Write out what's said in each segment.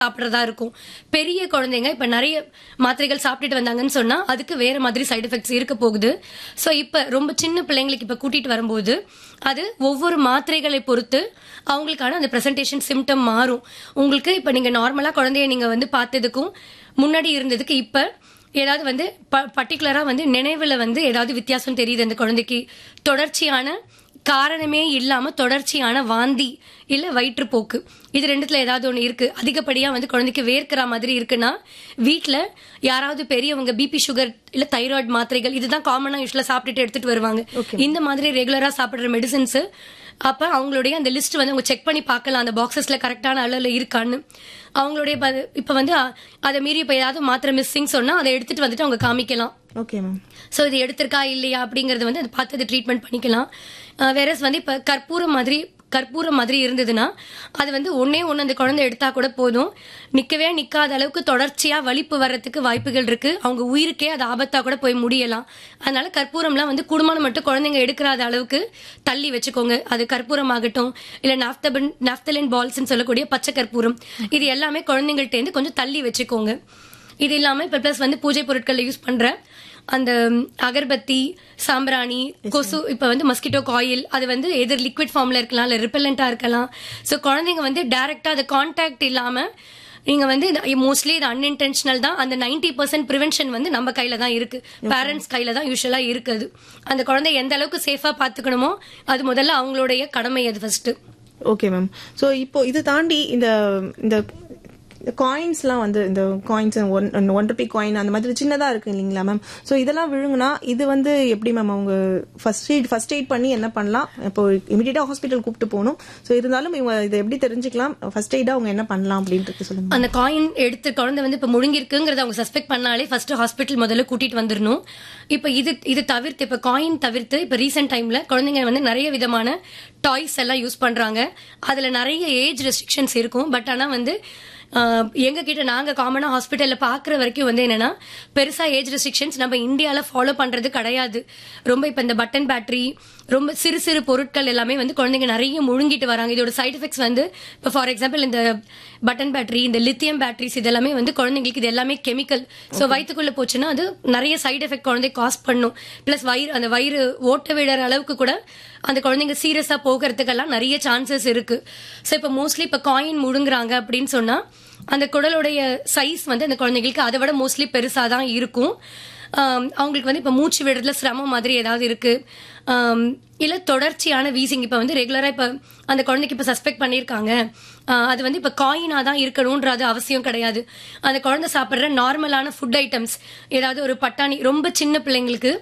சாப்பிட்றதா இருக்கும் பெரிய குழந்தைங்க இப்ப நிறைய மாத்திரைகள் சாப்பிட்டுட்டு வந்தாங்கன்னு சொன்னா அதுக்கு வேற மாதிரி சைடு எஃபெக்ட்ஸ் இருக்க போகுது சோ இப்ப ரொம்ப சின்ன பிள்ளைங்களுக்கு இப்ப கூட்டிட்டு வரும்போது அது ஒவ்வொரு மாத்திரைகளை பொறுத்து அவங்களுக்கான அந்த பிரசன்டேஷன் சிம்டம் மாறும் உங்களுக்கு இப்ப நீங்க நார்மலா குழந்தைய நீங்க வந்து பார்த்ததுக்கும் முன்னாடி இருந்ததுக்கு இப்ப ஏதாவது வந்து பர்டிகுலரா வந்து நினைவுல வந்து ஏதாவது வித்தியாசம் தெரியுது அந்த குழந்தைக்கு தொடர்ச்சியான காரணமே இல்லாம தொடர்ச்சியான வாந்தி இல்ல வயிற்றுப்போக்கு இது ரெண்டுத்துல ஏதாவது ஒண்ணு இருக்கு அதிகப்படியா வந்து குழந்தைக்கு வேர்க்கிற மாதிரி இருக்குன்னா வீட்ல யாராவது பெரியவங்க பிபி சுகர் இல்ல தைராய்டு மாத்திரைகள் இதுதான் காமனா யூஸ்வலா சாப்பிட்டுட்டு எடுத்துட்டு வருவாங்க இந்த மாதிரி ரெகுலரா சாப்பிடுற மெடிசின்ஸ் அப்ப அவங்களுடைய அந்த லிஸ்ட் வந்து அவங்க செக் பண்ணி பார்க்கலாம் அந்த பாக்ஸஸ்ல கரெக்டான அளவுல இருக்கான்னு அவங்களுடைய ப- இப்ப வந்து அ- அதை மீறி இப்ப ஏதாவது மாத்திரை மிஸ்ஸிங் சொன்னா அதை எடுத்துட்டு வந்துட்டு அவங்க காமிக்கலாம் ஓகே மேம் சோ இது எடுத்திருக்கா இல்லையா அப்படிங்கறது வந்து அதை பார்த்து அதை ட்ரீட்மெண்ட் பண்ணிக்கலாம் வேறஸ் வந்து இப்ப கற்பூரம் மாதிரி கற்பூரம் மாதிரி இருந்ததுன்னா அது வந்து ஒன்னே ஒன்னு அந்த குழந்தை எடுத்தா கூட போதும் நிக்கவே நிக்காத அளவுக்கு தொடர்ச்சியா வலிப்பு வர்றதுக்கு வாய்ப்புகள் இருக்கு அவங்க உயிருக்கே அது ஆபத்தா கூட போய் முடியலாம் அதனால கற்பூரம்லாம் வந்து குடும்பம் மட்டும் குழந்தைங்க எடுக்கிறாத அளவுக்கு தள்ளி வச்சுக்கோங்க அது கற்பூரம் ஆகட்டும் இல்ல நாப்தபின் நாப்தலின் பால்ஸ் சொல்லக்கூடிய பச்சை கற்பூரம் இது எல்லாமே குழந்தைங்கள்ட்ட இருந்து கொஞ்சம் தள்ளி வச்சுக்கோங்க இது இல்லாம இப்ப பிளஸ் வந்து பூஜை பொருட்கள்ல யூஸ் பண்ற அந்த ம், அகர்பத்தி சாம்பிராணி கொசு இப்ப வந்து மஸ்கிட்டோ காயில் அது வந்து எதிர் லிக்விட் ஃபார்ம்ல இருக்கலாம் இல்ல ரிப்பலண்டா இருக்கலாம் சோ குழந்தைங்க வந்து டைரக்டா அது கான்டாக்ட் இல்லாம நீங்க வந்து மோஸ்ட்லி இது அன்இன்டென்ஷனல் தான் அந்த 90% பர்சன்ட் ப்ரிவென்ஷன் வந்து நம்ம கையில தான் இருக்கு பேரண்ட்ஸ் கையில தான் யூஸ்வலா இருக்குது அந்த குழந்தை எந்த அளவுக்கு சேஃபா பாத்துக்கணுமோ அது முதல்ல அவங்களுடைய கடமை அது ஃபர்ஸ்ட் ஓகே மேம் ஸோ இப்போ இது தாண்டி இந்த இந்த காயின்ஸ்லாம் வந்து இந்த coins one one rupee coin அந்த மாதிரி சின்னதா இருக்கு இல்லைங்களா மேம் ஸோ இதெல்லாம் விழுங்குனா இது வந்து எப்படி மேம் அவங்க ஃபர்ஸ்ட் எய்ட் ஃபர்ஸ்ட் எய்ட் பண்ணி என்ன பண்ணலாம் இப்போ இமீடியட்டா ஹாஸ்பிட்டல் கூப்பிட்டு போகணும் ஸோ இருந்தாலும் இவங்க இதை எப்படி தெரிஞ்சுக்கலாம் ஃபர்ஸ்ட் எய்டா அவங்க என்ன பண்ணலாம் அப்படின்றது சொல்லுங்க அந்த காயின் எடுத்து குழந்தை வந்து இப்ப முழுங்கிருக்குங்கிறத அவங்க சஸ்பெக்ட் பண்ணாலே ஃபர்ஸ்ட் ஹாஸ்பிட்டல் முதல்ல கூட்டிட்டு வந்துடணும் இப்ப இது இது தவிர்த்து இப்ப காயின் தவிர்த்து இப்ப ரீசெண்ட் டைம்ல குழந்தைங்க வந்து நிறைய விதமான டாய்ஸ் எல்லாம் யூஸ் பண்றாங்க அதுல நிறைய ஏஜ் ரெஸ்ட்ரிக்ஷன்ஸ் இருக்கும் பட் ஆனா வந்து ஆஹ், எங்க கிட்ட நாங்க காமனா ஹாஸ்பிட்டல்ல பாக்குற வரைக்கும் வந்து என்னன்னா பெருசா ஏஜ் ரெஸ்ட்ரிக்ஷன்ஸ் நம்ம இந்தியால ஃபாலோ பண்றது கிடையாது ரொம்ப இப்ப இந்த பட்டன் பேட்டரி ரொம்ப சிறு சிறு பொருட்கள் எல்லாமே வந்து குழந்தைங்க நிறைய முழுங்கிட்டு வராங்க இதோட சைடு எஃபெக்ட்ஸ் வந்து இப்போ ஃபார் எக்ஸாம்பிள் இந்த பட்டன் பேட்டரி இந்த லித்தியம் பேட்டரிஸ் இதெல்லாமே வந்து குழந்தைங்களுக்கு இது எல்லாமே கெமிக்கல் ஸோ வயிற்றுக்குள்ள போச்சுன்னா அது நிறைய சைடு எஃபெக்ட் குழந்தை காஸ் பண்ணும் பிளஸ் வயிறு அந்த வயிறு ஓட்ட விடுற அளவுக்கு கூட அந்த குழந்தைங்க சீரியஸா போகிறதுக்கெல்லாம் நிறைய சான்சஸ் இருக்கு ஸோ இப்போ மோஸ்ட்லி இப்போ காயின் முழுங்குறாங்க அப்படின்னு சொன்னா அந்த குடலுடைய சைஸ் வந்து அந்த குழந்தைங்களுக்கு அதை விட மோஸ்ட்லி பெருசா தான் இருக்கும் ஆம், அவங்களுக்கு வந்து இப்ப மூச்சு விடுறதுல சிரமம் மாதிரி ஏதாவது இருக்கு ஆம், இல்ல தொடர்ச்சியான வீசிங் இப்ப வந்து ரெகுலரா இப்ப அந்த குழந்தைக்கு இப்ப சஸ்பெக்ட் பண்ணிருக்காங்க ஆ, அது வந்து இப்ப காயினா தான் இருக்கணும்ன்றது அவசியம் கிடையாது அந்த குழந்தை சாப்பிடுற நார்மலான ஃபுட் ஐட்டம்ஸ் ஏதாவது ஒரு பட்டாணி ரொம்ப சின்ன பிள்ளைங்களுக்கு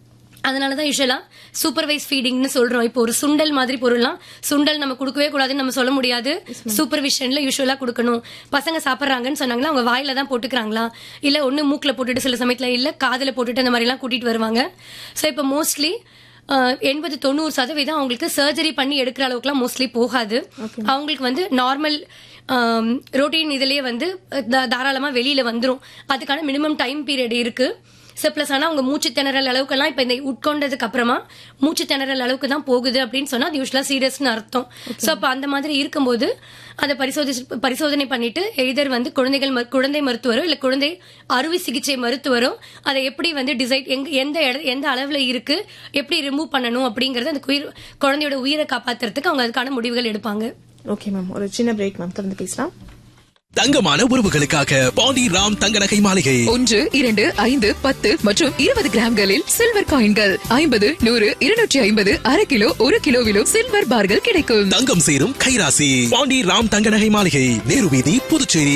அதனால தான் யூஸ்வலா சூப்பர்வைஸ் ஃபீடிங்னு சொல்றோம் இப்போ ஒரு சுண்டல் மாதிரி பொருள்லாம் சுண்டல் நம்ம கொடுக்கவே கூடாதுன்னு நம்ம சொல்ல முடியாது சூப்பர்விஷன்ல யூஸ்வலா கொடுக்கணும் பசங்க சாப்பிட்றாங்கன்னு சொன்னாங்களா அவங்க வாயில தான் போட்டுக்கிறாங்களா இல்ல ஒண்ணு மூக்குல போட்டுட்டு சில சமயத்துல இல்ல காதுல போட்டுட்டு அந்த மாதிரி எல்லாம் கூட்டிட்டு வருவாங்க சோ இப்போ மோஸ்ட்லி எண்பது தொண்ணூறு சதவீதம் அவங்களுக்கு சர்ஜரி பண்ணி எடுக்கிற அளவுக்குலாம் மோஸ்ட்லி போகாது அவங்களுக்கு வந்து நார்மல் ரொட்டீன் இதுலயே வந்து தா- தாராளமா வெளியில வந்துரும் அதுக்கான மினிமம் டைம் பீரியட் இருக்கு ஸோ ப்ளஸ் ஆனால் அவங்க மூச்சு திணறல் அளவுக்கெல்லாம் இப்போ இந்த உட்கொண்டதுக்கு அப்புறமா மூச்சு திணறல் அளவுக்கு தான் போகுது அப்படின்னு சொன்னா அது யூஸ்வலாக சீரியஸ்னு அர்த்தம் ஸோ அப்போ அந்த மாதிரி இருக்கும்போது அதை பரிசோதி பரிசோதனை பண்ணிட்டு எய்தர் வந்து குழந்தைகள் மரு- குழந்தை மருத்துவரோ இல்லை குழந்தை அறுவை சிகிச்சை மருத்துவரோ அதை எப்படி வந்து டிசைட் எங்க எந்த இட எந்த அளவில் இருக்கு எப்படி ரிமூவ் பண்ணணும் அப்படிங்கறது அந்த உயிர் குழந்தையோட உயிரை காப்பாத்துறதுக்கு அவங்க அதுக்கான முடிவுகள் எடுப்பாங்க ஓகே மேம் ஒரு சின்ன பிரேக் மேம் தொடர்ந்து பேசலாம் தங்கமான உறவுகளுக்காக பாண்டி ராம் தங்க நகை மாளிகை ஒன்று இரண்டு ஐந்து பத்து மற்றும் இருபது கிராம்களில் சில்வர் காயின்கள் ஐம்பது நூறு இருநூற்றி ஐம்பது அரை கிலோ ஒரு கிலோவிலும் சில்வர் பார்கள் கிடைக்கும் தங்கம் சேரும் கைராசி பாண்டி ராம் தங்க நகை மாளிகை நேரு வீதி Puducherry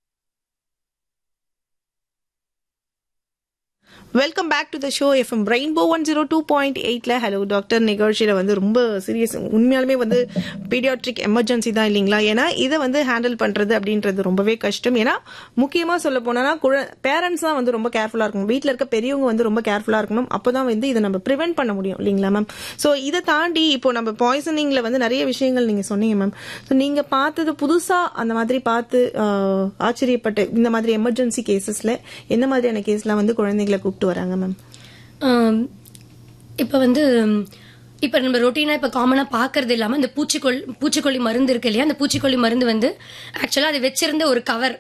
welcome back to the show FM Rainbow one zero two point எயிட்ல ஹலோ டாக்டர் நிகழ்ச்சியில வந்து ரொம்ப சீரியஸ் உண்மையாலுமே வந்து பீடியாட்ரிக் எமர்ஜென்சி தான் இல்லைங்களா ஏன்னா இதை வந்து ஹேண்டில் பண்றது அப்படின்றது ரொம்பவே கஷ்டம் ஏன்னா முக்கியமா சொல்ல போனா பேரண்ட்ஸ் தான் வந்து ரொம்ப கேர்ஃபுல்லா இருக்கணும் வீட்டில் இருக்க பெரியவங்க வந்து ரொம்ப கேர்ஃபுல்லா இருக்கணும் அப்பதான் வந்து இதை நம்ம ப்ரிவென்ட் பண்ண முடியும் இல்லைங்களா மேம் ஸோ இதை தாண்டி இப்போ நம்ம பாய்சனிங்ல வந்து நிறைய விஷயங்கள் நீங்க சொன்னீங்க மேம் ஸோ நீங்க பார்த்தது புதுசா அந்த மாதிரி பார்த்து ஆஹ், ஆச்சரியப்பட்டு இந்த மாதிரி எமர்ஜென்சி கேசஸ்ல என்ன மாதிரியான கேஸ்ல வந்து குழந்தைகளை கூப்பிட்டு வராங்க மேம் ஆம், இப்ப வந்து ம், இப்ப நம்ம ரொட்டீனா இப்ப காமனா பாக்குறது இல்லாம இந்த பூச்சிக்கொல்லி பூச்சிக்கொல்லி மருந்து இருக்கு இல்லையா அந்த பூச்சிக்கொல்லி மருந்து வந்து ஆக்சுவலா அதை வச்சிருந்த ஒரு கவர்